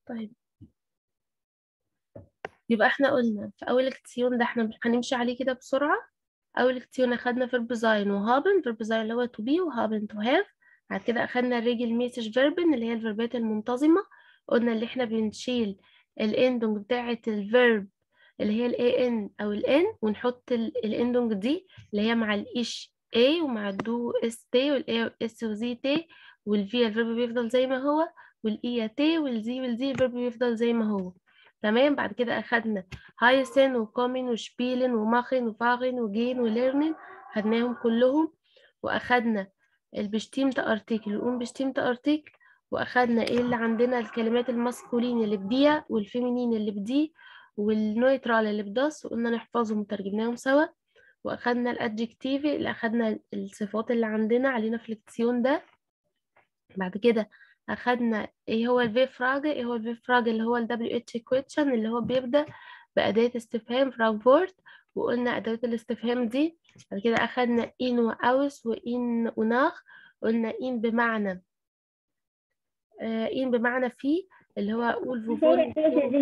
طيب يبقى احنا قلنا في اول اكتيون ده احنا هنمشي عليه كده بسرعة اول اكتيون اخدنا فيرب زاين وهابن فيرب زاين اللي هو تو بي وهابن تو هاف بعد كده اخدنا الريجل ميسج فيربن اللي هي الفيربات المنتظمة قلنا اللي احنا بنشيل الاندنج بتاعة الفيرب اللي هي الاي ان او الان ونحط الاندنج دي اللي هي مع الايش اي ومع الدو اس تي والاي اس وزي تي والفي الفيرب بيفضل زي ما هو والاي تي والزي والزي الفيرب بيفضل زي ما هو تمام بعد كده اخدنا هايسن وكومين وشبيلن وماخن وفاغن وجين وليرنين خدناهم كلهم واخدنا البشتيمت ارتيكل والانبشتيمت ارتيكل واخدنا ايه اللي عندنا الكلمات الماسكولين اللي بديها والفيمينين اللي بدي والنويترال اللي بداس وقلنا نحفظهم وترجمناهم سوا واخدنا الادجكتيف اللي اخدنا الصفات اللي عندنا علينا في الليكسيون ده بعد كده اخدنا ايه هو الفي فراج ايه هو الفي فراج اللي هو ال WH question اللي هو بيبدأ بأداة استفهام فرانكفورت وقلنا أدوات الاستفهام دي بعد كده أخدنا إن وأوس وإن وناخ قلنا إن بمعنى آه إن بمعنى في اللي هو أقول فوفون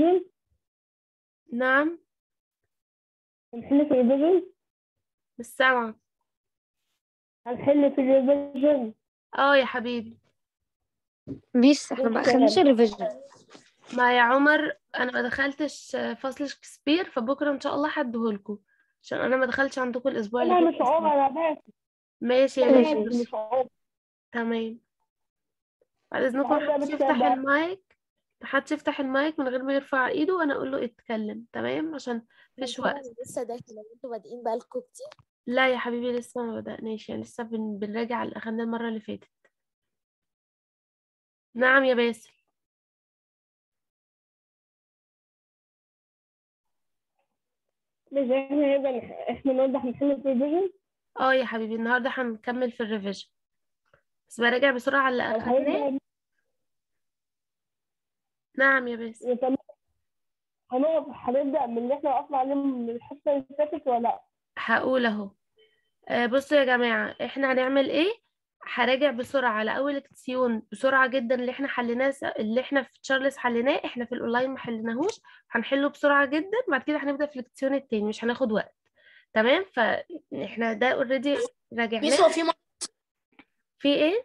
نعم هنحل في الريفيجن مش سامعة هنحل في الريفيجن اه يا حبيبي ميس احنا ما اخدناش الريفيجن ما يا عمر انا ما دخلتش فصل شكسبير فبكره ان شاء الله هديهولكوا عشان انا ما دخلتش عندكم الاسبوع اللي انا فات مش عمر أصلاً. انا بس ماشي يا انا باشا مش عمر تمام بعد اذنكم بعد محدش بس يفتح بقى. المايك محدش يفتح المايك من غير ما يرفع ايده وانا اقول له اتكلم تمام عشان مفيش وقت لسه داخل لو انتوا بادئين بقالكوا كتير لا يا حبيبي لسه ما بدأناش يعني لسه بن... بنراجع اللي اخدناه المرة اللي فاتت نعم يا باسل مش احنا نقدر احنا نوضح نحل في الريفيجن اه يا حبيبي النهارده هنكمل في الريفيجن بس براجع بسرعة على اللي طب اخدناه هنبدأ نعم يا باسل طب هنقف هنبدأ من اللي احنا وقفنا عليه من الحصة اللي فاتت ولا لا؟ هقول اهو آه، بصوا يا جماعة احنا هنعمل ايه هراجع بسرعة على اول اكسيون بسرعة جدا اللي احنا حليناه س- اللي احنا في تشارلز حليناه احنا في الاونلاين ما حليناهوش هنحله بسرعة جدا بعد كده هنبدأ في الاكسيون التاني مش هناخد وقت تمام فاحنا ده اوريدي ميس راجعناه هو في م- في ايه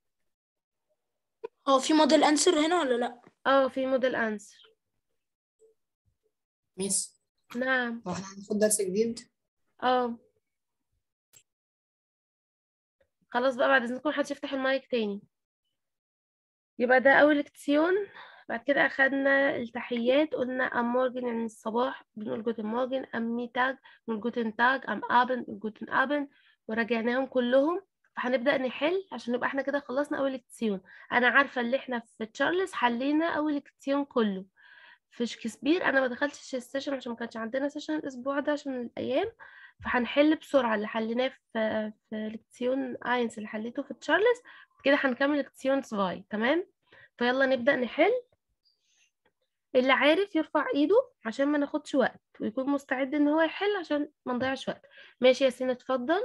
هو في موديل انسر هنا ولا لا اه في موديل انسر ميس نعم هو احنا هناخد درس جديد اه خلاص بقى بعد اذنكم محدش يفتح المايك تاني يبقى ده اول اكسيون بعد كده اخدنا التحيات قلنا ام مورجن يعني الصباح بنقول جوتن مورجن ام ميتاج بنقول جوتن تاج ام ابن بنقول جوتن ابن وراجعناهم كلهم فهنبدأ نحل عشان نبقى احنا كده خلصنا اول اكسيون انا عارفة اللي احنا في تشارلز حلينا اول اكسيون كله في شكسبير انا ما دخلتش السيشن عشان ما كانش عندنا سيشن الاسبوع ده عشان الايام فهنحل بسرعة اللي حليناه في في لكسيون اينس اللي حليته في تشارلز كده هنكمل لكسيون سفاي تمام فيلا نبدأ نحل اللي عارف يرفع ايده عشان ما ناخدش وقت ويكون مستعد ان هو يحل عشان ما نضيعش وقت ماشي يا سين اتفضل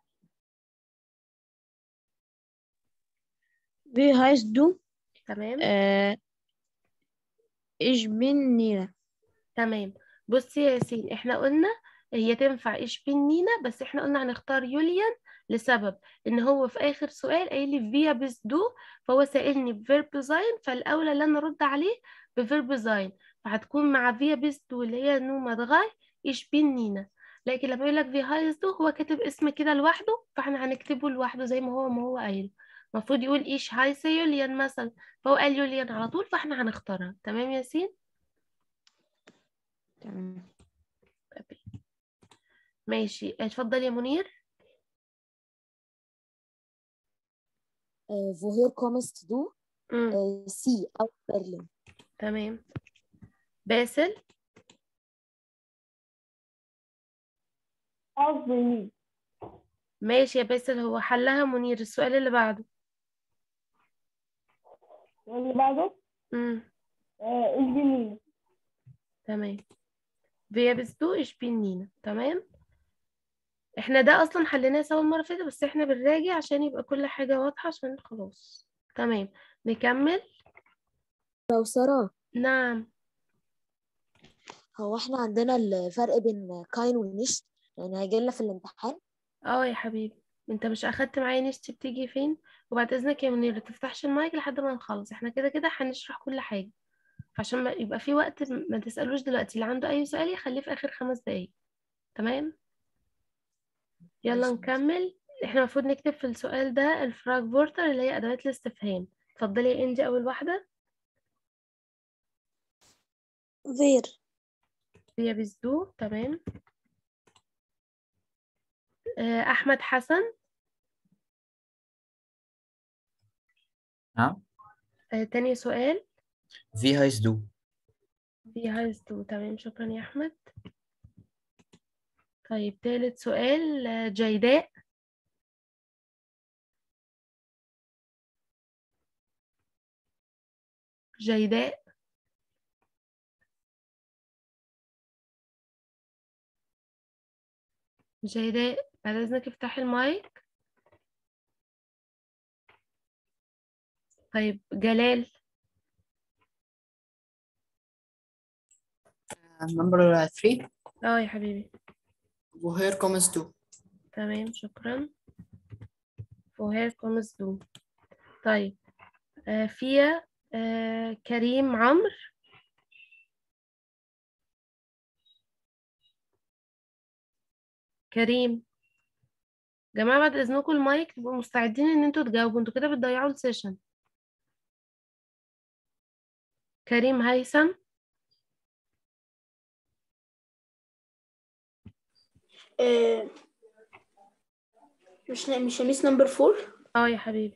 Wie heißt du? تمام Äh, ich bin Nina. تمام بصي يا ياسين احنا قلنا هي تنفع ايش بين نينا بس احنا قلنا هنختار يوليان لسبب ان هو في اخر سؤال قايل لي فيا بس دو فهو سائلني بفيرب زاين فالاولى ان انا ارد عليه بفيرب زاين فهتكون مع فيا بس دو اللي هي نو مدغاي ايش بين نينا لكن لما يقول لك في هايز دو هو كاتب اسم كده لوحده فاحنا هنكتبه لوحده زي ما هو ما هو قايل المفروض يقول ايش هايسه يوليان مثلا فهو قال يوليان على طول فاحنا هنختارها تمام يا ياسين تمام ماشي اتفضل يا منير آه، woher kommst du امم آه، سي أو برلين تمام باسل قصدي مين؟ ماشي يا باسل هو حلها منير السؤال اللي بعده واللي بعده امم آه الجميل تمام فيا بسدو ايش بين نينا تمام احنا ده اصلا حليناه سوا المره اللي فاتت بس احنا بنراجع عشان يبقى كل حاجه واضحه عشان خلاص تمام نكمل كوثرة نعم هو احنا عندنا الفرق بين كاين ونشت يعني هيجي لنا في الامتحان اه يا حبيبي انت مش اخدت معايا نشتي بتيجي فين وبعد اذنك يا منير تفتحش المايك لحد ما نخلص احنا كده كده هنشرح كل حاجة فعشان ما يبقى في وقت ما تسألوش دلوقتي اللي عنده اي سؤال يخليه في اخر خمس دقايق تمام يلا ماشي. نكمل احنا المفروض نكتب في السؤال ده الفراج بورتر اللي هي ادوات الاستفهام اتفضلي يا انجي اول واحدة فير هي بيزدو تمام آه، احمد حسن نعم آه، تاني سؤال في هايس دو في هايز دو تمام شكرا يا احمد طيب تالت سؤال آه، جيداء جيداء جيداء بعد اذنك افتحي المايك طيب جلال Number three, اه يا حبيبي woher comes to? تمام شكرا فوهير كومز دو طيب آه فيا آه كريم عمرو كريم جماعة بعد إذنكم المايك تبقوا مستعدين إن انتوا تجاوبوا انتوا كده بتضيعوا السيشن كريم هيثم آه، مش مش ميس نمبر فور اه يا حبيبي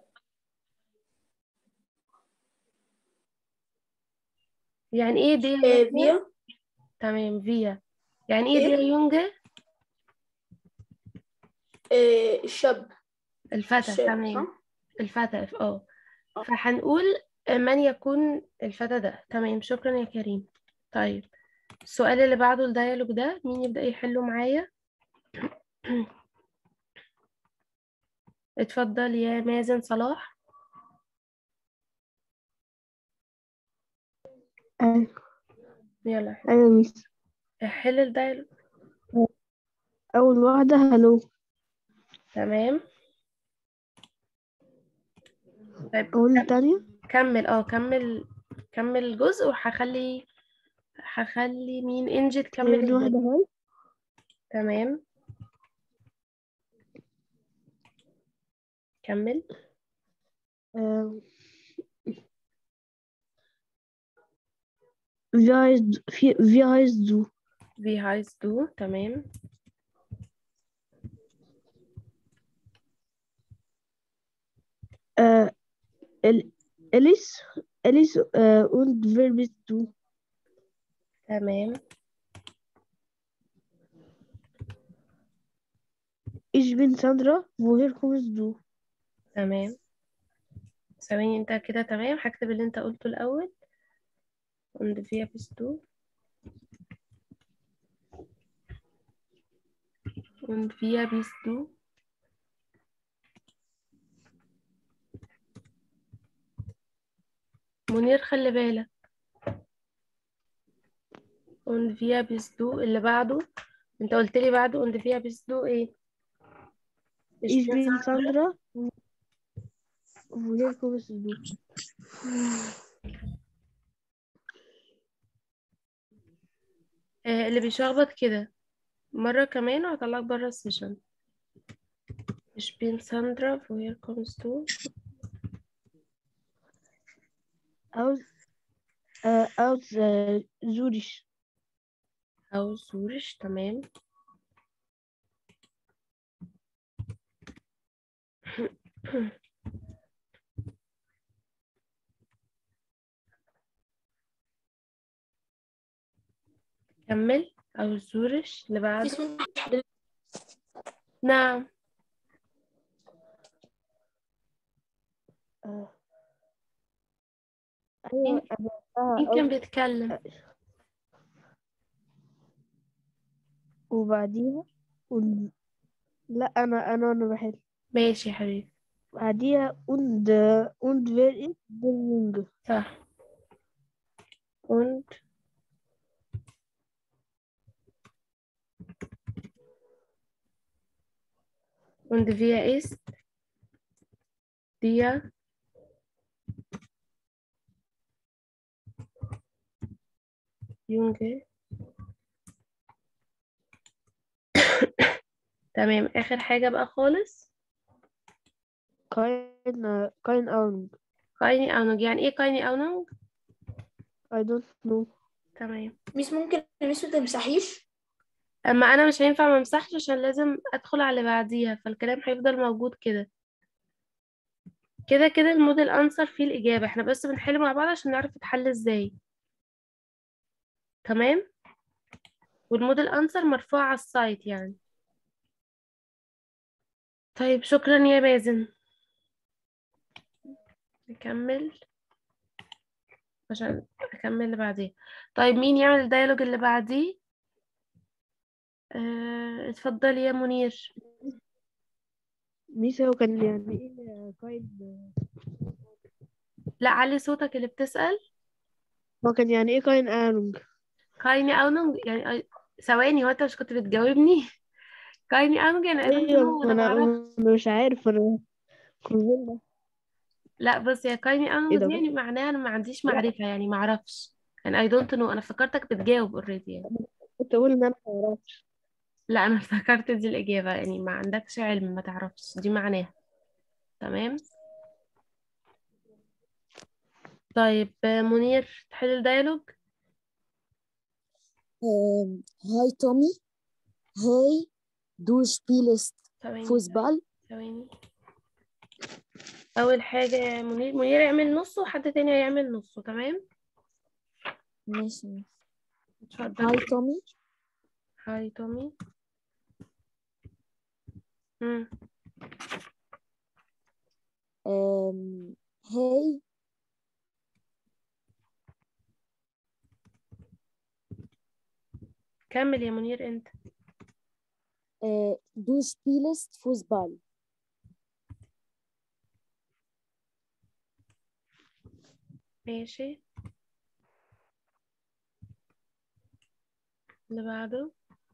يعني ايه دي آه، فيا تمام فيا يعني ايه إيه؟ دي يونجا آه، الشاب الفتى الشاب تمام صح؟ الفتى اه آه. فهنقول من يكون الفتى ده تمام شكرا يا كريم طيب السؤال اللي بعده الديالوج ده مين يبدأ يحله معايا اتفضل يا مازن صلاح أيوة يلا حل- أيوة ميس حل الديالوج أول واحدة هلو تمام طيب أقول التانية كمل اه كمل كمل الجزء وهخلي هخلي مين انجي تكمل تاني واحدة الجزء هاي تمام كمل آه، Wie heißt, wie, wie heißt du? wie heißt du تمام Äh, El Alice, Alice äh, und wer bist du? تمام Ich bin Sandra. Woher kommst du? تمام ثواني انت كده تمام هكتب اللي انت قلته الأول und wer bist du und wer bist du منير خلي بالك und wer bist du اللي بعده انت قلت لي بعده und wer bist du ايه Ich Ich bin bin Sandra. Woher kommst du? آه، اللي بيشخبط كده مرة كمان وهطلعك برا السيشن Ich bin Sandra, woher kommst du? Aus, äh, aus äh, Zürich. Aus Zürich تمام كمل أو زورش اللي في بعده اسم حضرتك نعم آه. أيوة أنا آه، مين كان أول- بيتكلم وبعديها und... لا أنا أنا أنا بحل ماشي يا حبيبي بعديها und und wer ist der Junge صح und wir ist dir Junge تمام آخر حاجة بقى خالص kein kein Ahnung كايني أونج يعني إيه كايني أونج I don't know تمام ميس ممكن ميس ما تمسحيش أما أنا مش هينفع ما امسحش عشان لازم أدخل على اللي بعديها فالكلام هيفضل موجود كده كده كده الموديل أنسر فيه الإجابة احنا بس بنحل مع بعض عشان نعرف يتحل ازاي تمام والموديل أنسر مرفوع على السايت يعني طيب شكرا يا مازن نكمل عشان أكمل اللي بعديه طيب مين يعمل الديالوج اللي بعديه اه اتفضل يا منير ميس هو كان يعني ايه كاين لا علي صوتك اللي بتسأل هو كان يعني ايه كاين Ahnung كايني أونونج يعني أي- ثواني هو انت مش كنت بتجاوبني كايني أونونج يعني I don't know ايوه انا انا معرفش أنا مش عارف انا كلنا لا بس يا كايني ايه أونونج ده دي يعني معناها انا ما عنديش لا معرفة يعني ما اعرفش يعني I don't know انا افتكرتك بتجاوب already يعني كنت اقول ان انا ما اعرفش لا انا افتكرت دي الإجابة يعني ما عندكش علم ما تعرفش دي معناها تمام طيب آه، منير تحل الديالوج Ähm, Hi Tommy, hey, du spielst ثواني Fußball? ثواني أول حاجة يا منير منير يعمل نصه وحد تاني هيعمل نصه تمام ماشي اتفضل Hi Tommy, هاي تومي مم. ähm, hey, كمل يا منير انت äh, du spielst Fußball? ماشي اللي بعده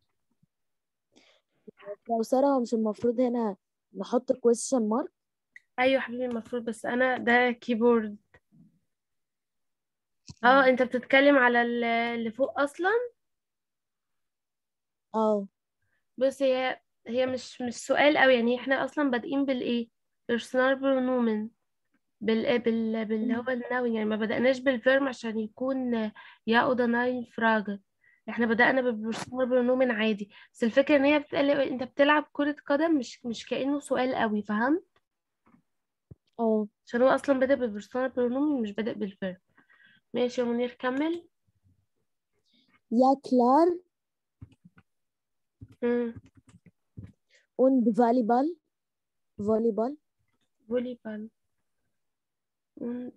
لو سارة هو مش المفروض هنا نحط question mark؟ ايوه حبيبي المفروض بس انا ده كيبورد اه انت بتتكلم على ال- اللي فوق اصلا اه بص هي هي مش مش سؤال قوي يعني احنا اصلا بادئين بالايه personal pronomen بال بال باللي هو النون يعني ما بدأناش بالفيرم عشان يكون يا اوضه ناين فراجة احنا بدأنا بالبرسونال برونومن عادي بس الفكرة ان هي بتقال انت بتلعب كرة قدم مش مش كأنه سؤال قوي فهمت اه عشان هو اصلا بدأ بالبرسونال برونومن مش بدأ بالفيرم ماشي يا منير كمل Ja klar امم und Volleyball Volleyball فوليبال und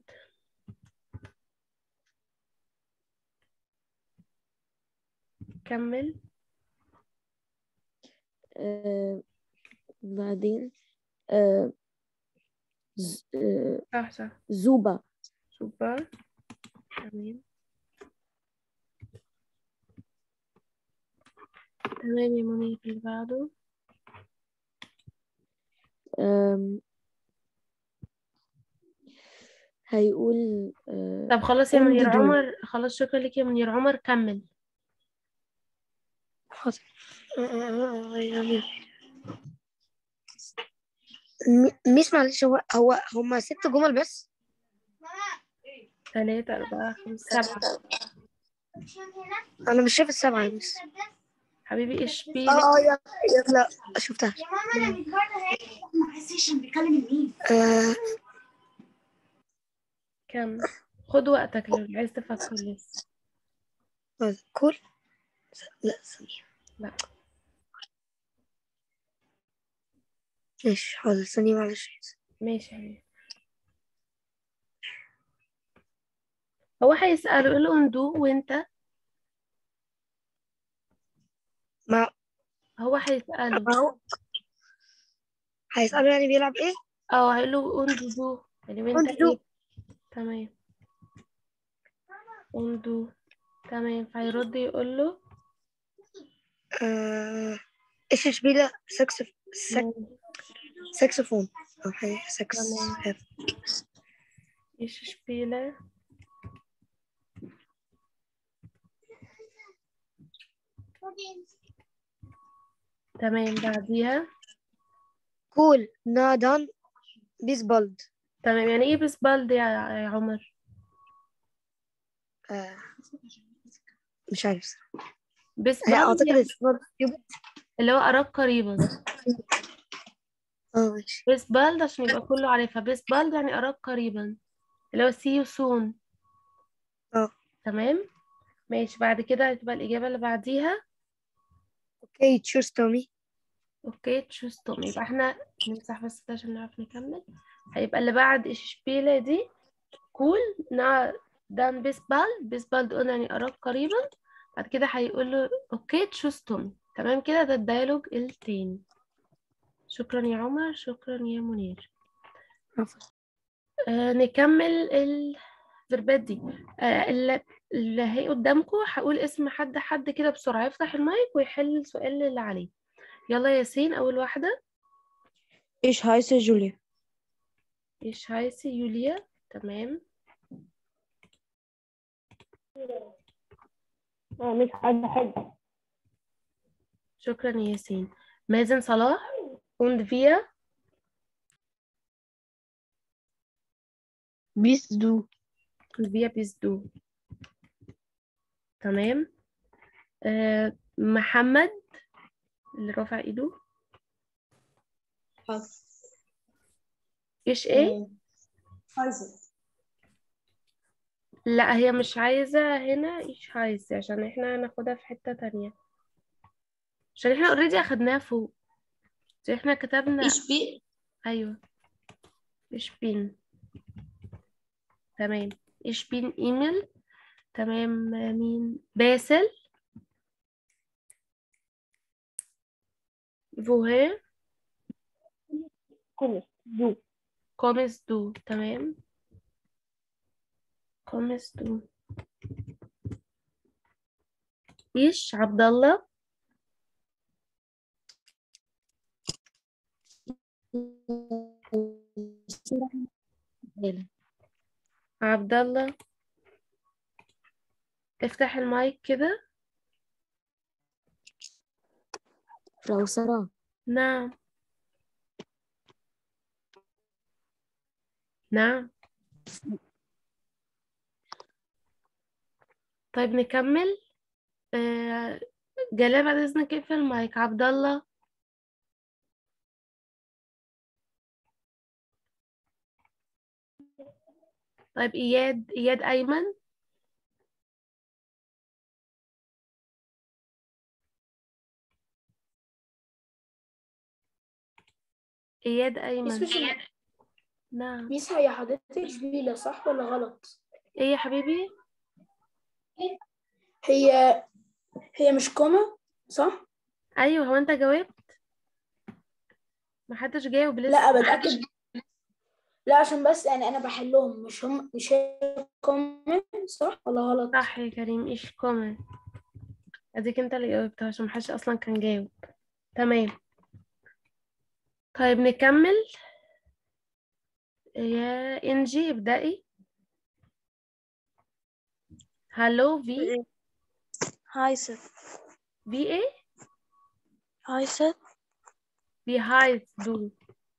كمل äh, بعدين äh, Z- äh, صح صح Zuba سوبر تمام تمام يا منير اللي بعده ähm, هيقول äh, طب خلاص يا منير und du عمر خلاص شكرا لك يا منير عمر كمل حاضر يعني م- ميس معلش هو هو هما ست جمل بس ثلاثة أربعة خمسة سبعة انا مش شايف السبعة يا ميس حبيبي إيش اه بيلك اه يا يا لا شفتها آه كم خد وقتك لو عايز تفكر لسه حاضر. كول لا ثانية لا ماشي حاضر ثانية معلش ماشي يا حبيبي هو هيسأله يقول له اندو وانت ما هو هيسأله ما هو هيسأله يعني بيلعب ايه؟ اه هيقول له اندو دو يعني وانت اندو. ايه تمام اندو تمام فهيرد يقول له آه ايش شبيلة سكس سك ساكسفون أو حاجة ساكس تمام. ايش شبيلة تمام بعديها كول نادان بيسبولد تمام يعني ايه بسبالد يا يا عمر آه. مش عارف صراحة. هي بسبالد أعتقد يعني اسمها يوجد. اللي هو قراب قريبا اه ماشي بسبالد عشان يبقى كله عارفها بسبالد يعني قراب قريبا اللي هو see you soon اه تمام ماشي بعد كده هتبقى الإجابة اللي بعديها اوكي تشوز تومي اوكي تشوز توم يبقى احنا نمسح بس ده عشان نعرف نكمل هيبقى اللي بعد ايش شبيلة دي كول نا دان بيسبالد بيسبالد قلنا يعني قراب قريبا بعد كده هيقول له اوكي تشوز توم تمام كده ده الديالوج التاني شكرا يا عمر شكرا يا منير عفوا. آه نكمل الفيربات دي آه اللي, اللي هي قدامكم هقول اسم حد حد كده بسرعة يفتح المايك ويحل السؤال اللي عليه يلا ياسين أول واحدة ايش هايسة جوليا ايش هايسي يوليا تمام اه مش حد حد شكرا يا ياسين مازن صلاح und wir بيس دو und wir bist du تمام آه محمد اللي رافع ايده ايش ايه هايزر لا هي مش عايزة هنا ايش عايزة عشان احنا هناخدها في حتة تانية عشان احنا اوريدي اخدناها فوق عشان احنا كتبنا ايش بي ايوه ايش بين تمام ايش بين ايميل تمام مين باسل woher كل دو kommst du تمام kommst du ايش عبد الله عبد الله افتح المايك كده فراو سارة نعم نعم طيب نكمل آه، جلال بعد اذنك اقفل المايك عبد الله طيب اياد اياد ايمن اياد ايمن اسمه نعم ميس هي حضرتك جميلة صح ولا غلط؟ ايه يا حبيبي هي هي مش كوما صح؟ ايوه هو انت جاوبت محدش جاوب لسه لا بتأكد لا عشان بس يعني أنا بحلهم مش هم مش هي كوما صح ولا غلط؟ صح يا كريم ايش كومنت اديك انت اللي جاوبت عشان محدش اصلا كان جاوب تمام طيب نكمل يا انجي ابدأي هالو في هايسة في ايه هايسة في هايست دو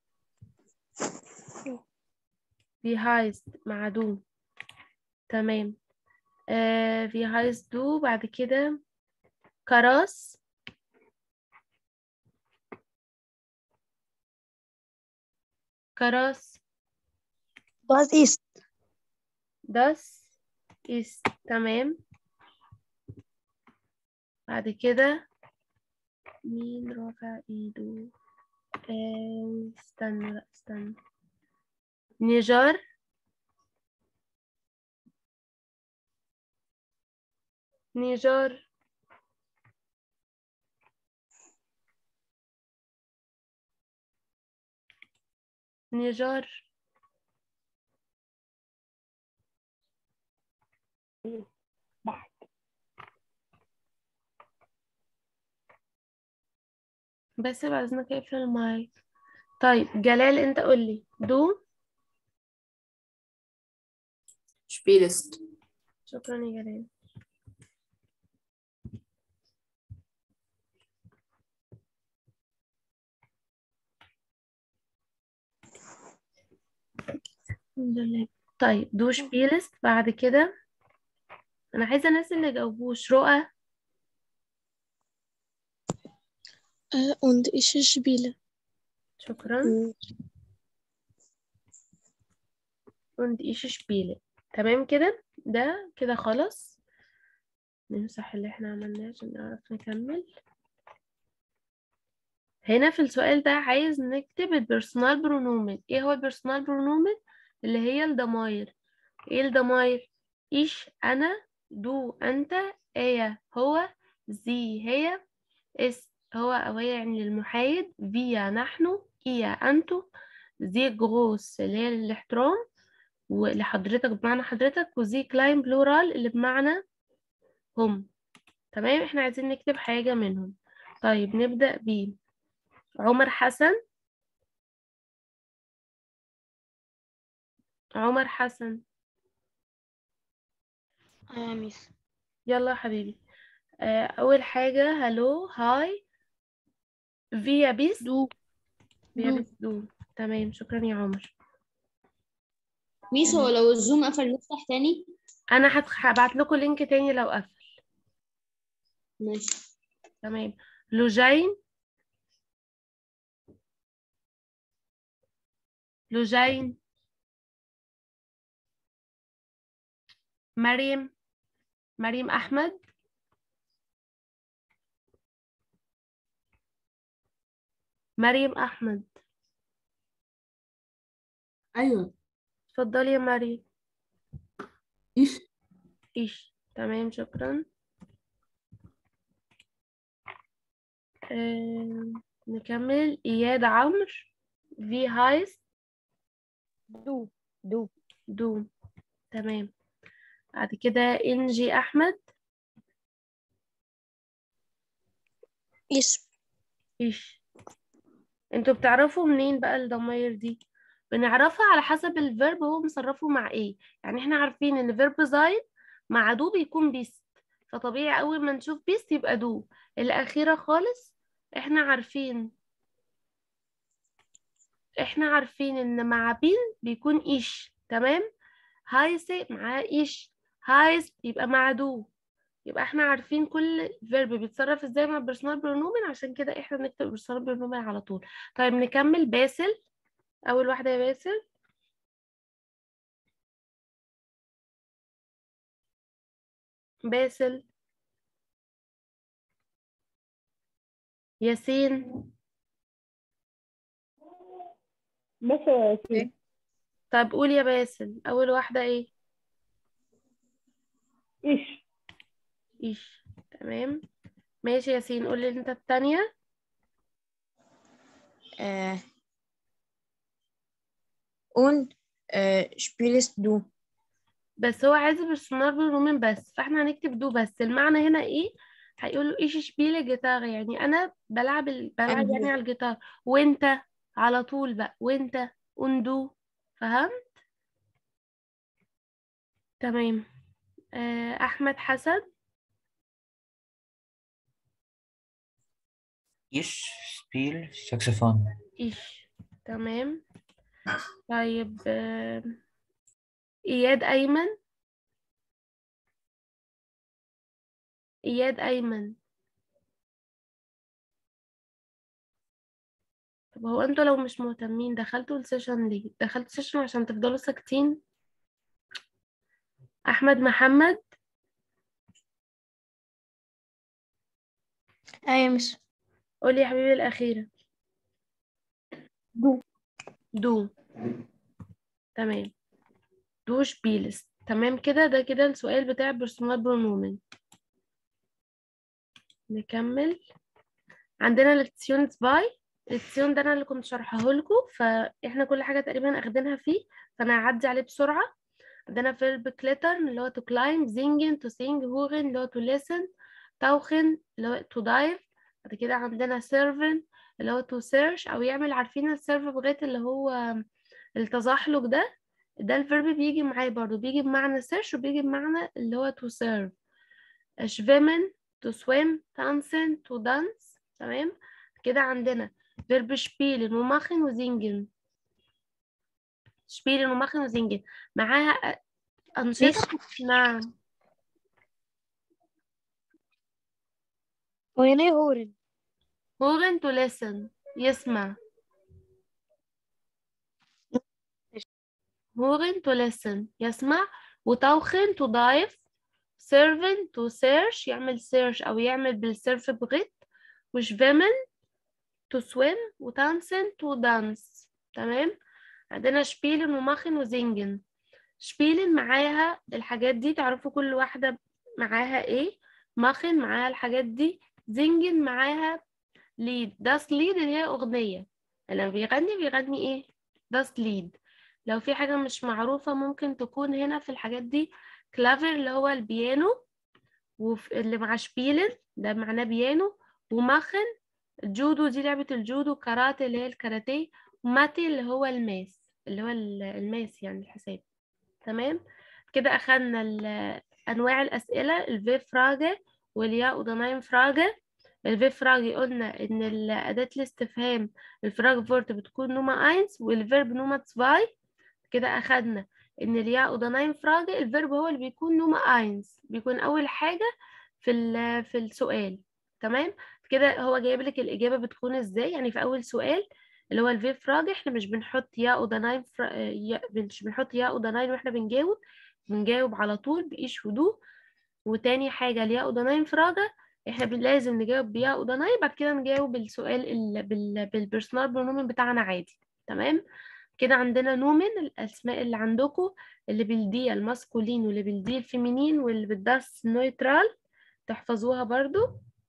في هايست مع دو تمام آه في هايست دو بعد كده كراس كراس باز ايست das ist تمام بعد كده مين رافع ايده آه، استنى لا استنى نيجر نيجر نيجر بحت بس بعد اذنك اقفل المايك طيب جلال انت قول لي دو spielst, شكرا يا جلال الحمد لله طيب دو شبيلست بعد كده انا عايزه الناس اللي جاوبوش رؤى Äh, und ich spiele. شكرا und ich spiele تمام كده ده كده خلاص نمسح اللي احنا عملناه عشان نعرف نكمل هنا في السؤال ده عايز نكتب البيرسونال برونومن ايه هو البيرسونال برونومن اللي هي الضماير ايه الضماير ايش انا دو انت ايه هو زي هي اس هو او هي يعني للمحايد فيا نحن ايا انتو زي جروس اللي هي للاحترام ولحضرتك بمعنى حضرتك وزي كلاين بلورال اللي بمعنى هم تمام احنا عايزين نكتب حاجة منهم طيب نبدأ ب عمر حسن عمر حسن Ah, Miss. يلا يا حبيبي آه، أول حاجة هلو هاي فيا بيس Du. فيا دو. بيس دو تمام شكرا يا عمر ميس هو لو الزوم قفل نفتح تاني أنا هت- هبعت لكم لينك تاني لو قفل ماشي تمام لوجين لوجين مريم مريم أحمد مريم أحمد ايوه اتفضلي يا مريم ايش إيش تمام شكرا آه، نكمل إياد عمرو في هايس دو دو دو تمام بعد كده إنجي أحمد Ich. إيش انتوا بتعرفوا منين بقى الضماير دي بنعرفها على حسب الفيرب هو مصرفه مع ايه يعني احنا عارفين ان فيرب زاين مع دو بيكون بيست فطبيعي اول ما نشوف بيست يبقى دو الاخيرة خالص احنا عارفين احنا عارفين ان مع بين بيكون ايش تمام هايسي مع ايش هايس يبقى مع دو يبقى احنا عارفين كل فيرب بيتصرف ازاي مع البيرسونال برونومن عشان كده احنا بنكتب البيرسونال برونومن على طول طيب نكمل باسل اول واحدة يا باسل باسل ياسين بس يا سيدي طب قول يا باسل اول واحدة ايه ايش ايش تمام ماشي ياسين قول لي انت التانية Äh, und äh, spielst du? بس هو عايز البيرسونال برونومن بس فاحنا هنكتب دو بس المعنى هنا ايه هيقول له ايش شبيل جيتار يعني انا بلعب ال... بلعب أنا يعني على الجيتار وانت على طول بقى وانت اندو فهمت تمام آه، احمد حسن Ich spiele Saxophon. ايش تمام طيب آه، اياد ايمن اياد ايمن طب هو انتوا لو مش مهتمين دخلتوا السيشن ليه دخلتوا السيشن عشان تفضلوا ساكتين احمد محمد أيوة Miss. قولي يا حبيبي الاخيره دو. دو تمام دو شبيلس تمام كده ده كده السؤال بتاع بيرسونال برونومن نكمل عندنا ليكسيون باي الليكسيون ده انا اللي كنت شارحه لكم فاحنا كل حاجه تقريبا اخدينها فيه فانا هعدي عليه بسرعه عندنا فيرب كليتر اللي هو to climb singen to sing هوغن اللي هو to listen توخن اللي هو to dive بعد كده عندنا servant اللي هو to search أو يعمل عارفين السيرف بغيت اللي هو التزحلق ده ده الفيرب بيجي معاه برضو بيجي بمعنى search وبيجي بمعنى اللي هو to serve schwimmen to swim tanzen to dance تمام كده عندنا فيرب spielen وماخن وزينجن spielen وماخن وزينجن معاها أنشطة نعم وهنا إيه هورن hören to listen يسمع hören to listen يسمع وتوخن to dive servant to search يعمل search أو يعمل بالسيرف بغيت وشفيمن to swim وتانسن to dance تمام عندنا شبيلن وماخن وزينجن شبيلن معاها الحاجات دي تعرفوا كل واحدة معاها ايه ماخن معاها الحاجات دي زينجن معاها ليد داس ليد اللي هي أغنية لما بيغني بيغني ايه داس ليد لو في حاجة مش معروفة ممكن تكون هنا في الحاجات دي كلافر اللي هو البيانو واللي مع شبيلن ده معناه بيانو وماخن الجودو دي لعبة الجودو كاراتيه اللي هي الكاراتيه وماتي اللي هو الماس اللي هو ال- الماس يعني الحساب تمام كده أخدنا ال- أنواع الأسئلة الفي فراجة واليا ودنايم فراجة الفي فراجة قلنا إن ال- أداة الاستفهام الفراج فورت بتكون نوما اينز والفيرب نوما تسفاي كده أخدنا إن اليا ودنايم فراجة الفيرب هو اللي بيكون نوما اينز بيكون أول حاجة في ال- في السؤال تمام كده هو جايب لك الإجابة بتكون إزاي يعني في أول سؤال اللي هو الفي فراج احنا مش بنحط يا ودنايم فرا... يا... مش بنحط يا ودنايم واحنا بنجاوب بنجاوب على طول بإيش هدوء وتاني حاجة الياء ودنايم فراجة احنا بن- لازم نجاوب بياء ودنايم بعد كده نجاوب السؤال ال... بال... بالبرسونال برونومين بتاعنا عادي تمام كده عندنا نومن الأسماء اللي عندكم اللي بالدي الماسكولين واللي بالدي الفيمينين واللي بالداس نويترال تحفظوها برضو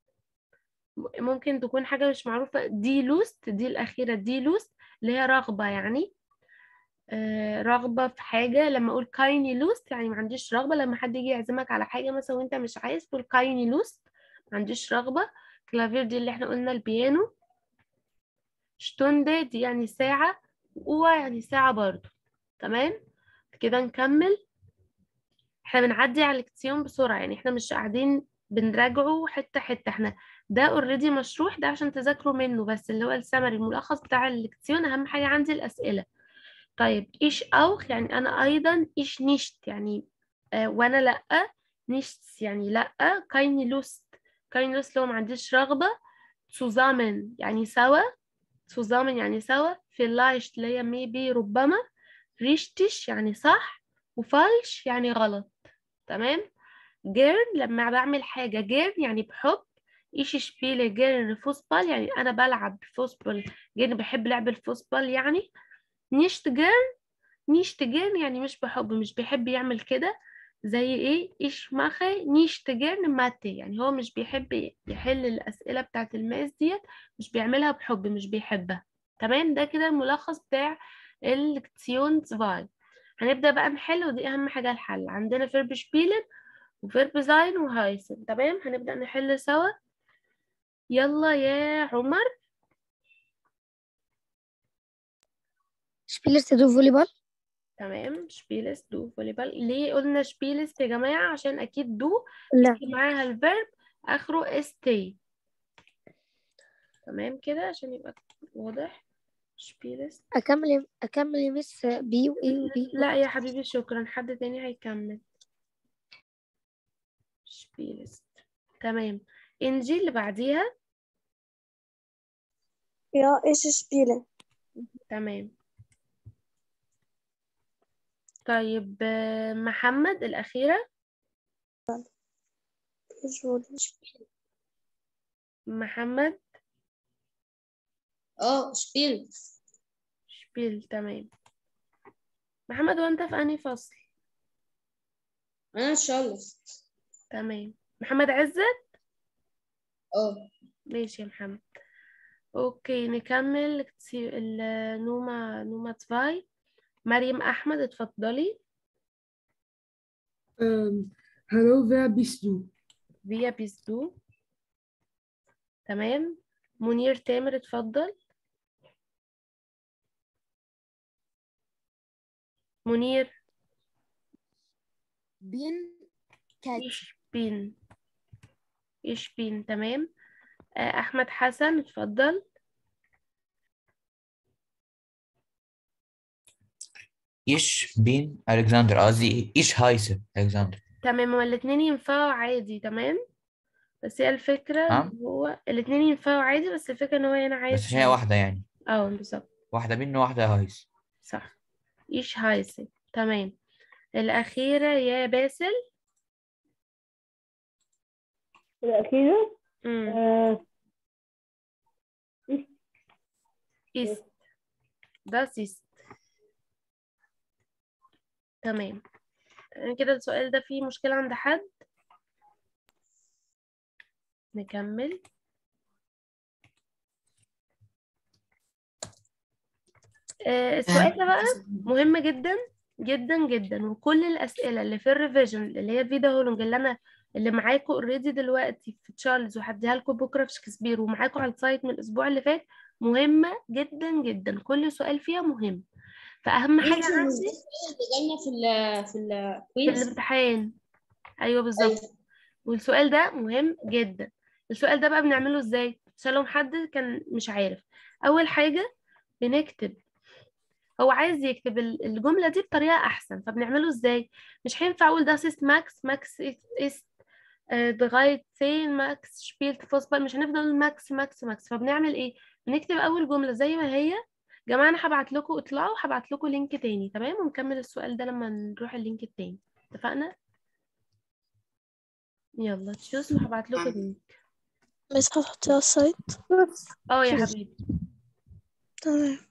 ممكن تكون حاجة مش معروفة دي لوست دي الأخيرة دي لوست اللي هي رغبة يعني آه، رغبة في حاجة لما أقول كايني لوست يعني ما عنديش رغبة لما حد يجي يعزمك على حاجة مثلا وأنت مش عايز تقول كايني لوست ما عنديش رغبة كلافير دي اللي احنا قلنا البيانو شتوندة دي يعني ساعة وقوة يعني ساعة برضو تمام كده نكمل احنا بنعدي على الكتيون بسرعة يعني احنا مش قاعدين بنراجعه حتة حتة احنا ده اوريدي مشروح ده عشان تذاكروا منه بس اللي هو السمري الملخص بتاع الليكسيون اهم حاجة عندي الأسئلة طيب ايش اوخ يعني انا ايضا ايش نيشت يعني آه وانا لا نيشت يعني لا كايني لوست كايني لوست لو ما عنديش رغبة zusammen يعني سوا zusammen يعني سوا vielleicht اللي هي maybe ربما richtig يعني صح وفالش يعني غلط تمام جيرن لما بعمل حاجة جيرن يعني بحب إيش شبيلة جيرن فوسبال يعني أنا بلعب فوسبال جيرن بحب لعب الفوسبال يعني نيشت جيرن نيشت جيرن يعني مش بحب مش بيحب يعمل كده زي ايه إيش ماخي نيشت جيرن ماتي يعني هو مش بيحب يحل الأسئلة بتاعت الماس ديت مش بيعملها بحب مش بيحبها تمام ده كده الملخص بتاع الكتيون فاي هنبدأ بقى نحل ودي أهم حاجة الحل عندنا فيرب شبيلن وفيرب زاين وهايسن تمام هنبدأ نحل سوا يلا يا عمر Spielst du Volleyball? تمام شبيلس دو فوليبال ليه قلنا شبيلس يا جماعة عشان أكيد دو لا يجي معاها الفيرب آخره اس تي تمام كده عشان يبقى واضح شبيلس أكمل أكمل يا مس بي وإيه وبي لا يا حبيبي شكرا حد تاني هيكمل شبيلس تمام انجي اللي بعديها يا ايش شبيلة تمام طيب آه، محمد الأخيرة محمد اه شبيل شبيل تمام محمد وانت في أنهي فصل انا ان شاء الله تمام محمد عزت اه ماشي يا محمد اوكي نكمل كتي- ال- نوما نوما تفاي مريم أحمد اتفضلي Ähm, hallo, wer bist du? فيا بيسدو تمام منير تامر اتفضل منير بين كات إيش بين إيش بين تمام آه، أحمد حسن اتفضل إيش بين ألكسندر قصدي إيش هايسه ألكسندر تمام هما الاتنين ينفعوا عادي تمام بس هي الفكرة نعم. إن هو الاتنين ينفعوا عادي بس الفكرة ان هو هنا عايز بس عشان هي واحدة يعني اه بالظبط واحدة بين وواحدة هايس صح ايش هايسة تمام الأخيرة يا باسل الأخيرة مم. آه، إيست ده إيست تمام كده السؤال ده فيه مشكلة عند حد نكمل آه، السؤال ده بقى مهم جدا جدا جدا وكل الأسئلة اللي في الريفيجن اللي هي الفيدا هولونج اللي أنا اللي معاكم اوريدي دلوقتي في تشارلز وهديها لكم بكرة في شكسبير ومعاكم على السايت من الأسبوع اللي فات مهمة جدا جدا كل سؤال فيها مهم فأهم حاجة ممكن عندي ازاي اللي جالنا في ال في في الكويز الامتحان أيوه بالظبط والسؤال ده مهم جدا السؤال ده بقى بنعمله ازاي عشان لو حد كان مش عارف اول حاجه بنكتب هو عايز يكتب ال- الجمله دي بطريقه احسن فبنعمله ازاي مش هينفع اقول das ist ماكس ماكس ist äh, bereit 10 ماكس spielt Fußball مش هنفضل نقول ماكس ماكس ماكس فبنعمل ايه بنكتب اول جمله زي ما هي جماعه انا هبعت لكم اطلعوا هبعت لكم لينك تاني تمام ونكمل السؤال ده لما نروح اللينك التاني اتفقنا يلا تشوز وهبعت لكم اللينك مس هتحطيها على السايت اه يا حبيبي تمام